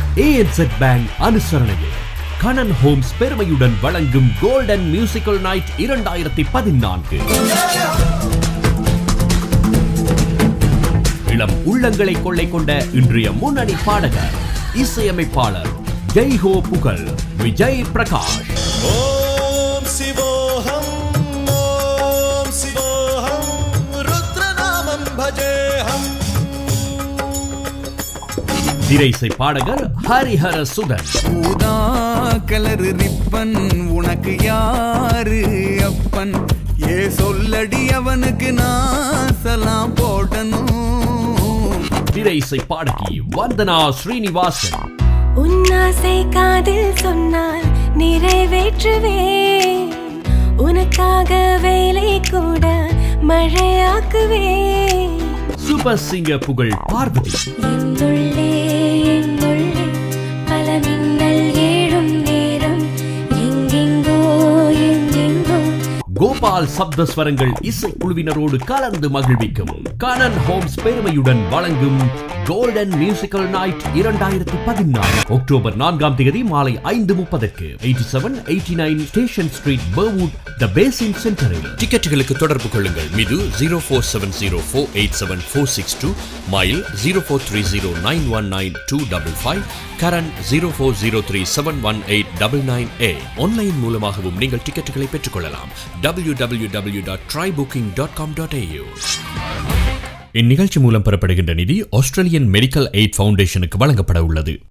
ANZ bank அனுசரணையில் Kanan homes பெருமையுடன் வழங்கும் கோல்டன் மியூசிக்கல் நைட் இரண்டாயிரத்தி பதினான்கு இளம் உள்ளங்களை கொள்ளை கொண்ட இன்றைய முன்னணி பாடகர் இசையமைப்பாளர் ஜெய்ஹோ புகழ் விஜய் பிரகாஷ் ॐ शिवोऽहम् ॐ शिवोऽहम् रुद्रनामं भजेऽहम् திரைசை பாடகர் ஹரிஹர சுதன் ஊதா கலர் ரிப்பன் உனக்கு யாரு அப்பன் ஏ சொல்லடி அவனுக்கு நான் சலாம் போடணும் திரைசை பாடகி வந்தனா ஸ்ரீனிவாசன் உன்னாசை காதில் சொன்னால் நிறைவேற்றுவேன் உனக்காக வேலை கூட மழையாக்குவேன் சூப்பர் சிங்கர் புகழ் பார்வதி என்னுள்ளே என்னுள்ளே பல மின்னல் ஏழும் நேரம் எங்கெங்கோ எங்கெங்கோ கோபால் சப்தஸ்வரங்கள் இசைக்குழுவினரோடு கலந்து மகிழ்விக்கும் கனன் ஹோம்ஸ் பெருமையுடன் வழங்கும் கோல்டன் மியூசிக்கல் நைட் இரண்டாயிரத்தி பதினாறு அக்டோபர் நான்காம் தேதி மாலை ஐந்து முப்பதற்கு eighty seven eighty nine station street Burwood the basin சென்டரில் டிக்கெட்டுகளுக்கு தொடர்பு கொள்ளுங்கள் Mithu zero four seven zero four eight seven four six two Mayil zero four three zero nine one nine two double five Karan zero four zero three seven one eight double nine ஏ online மூலமாகவும் நீங்கள் டிக்கெட்டுகளை பெற்றுக்கொள்ளலாம் W W W dot try booking dot com dot AU இந்நிகழ்ச்சி மூலம் பெறப்படுகின்ற நிதி Australian medical eight ஃபவுண்டேஷனுக்கு வழங்கப்பட உள்ளது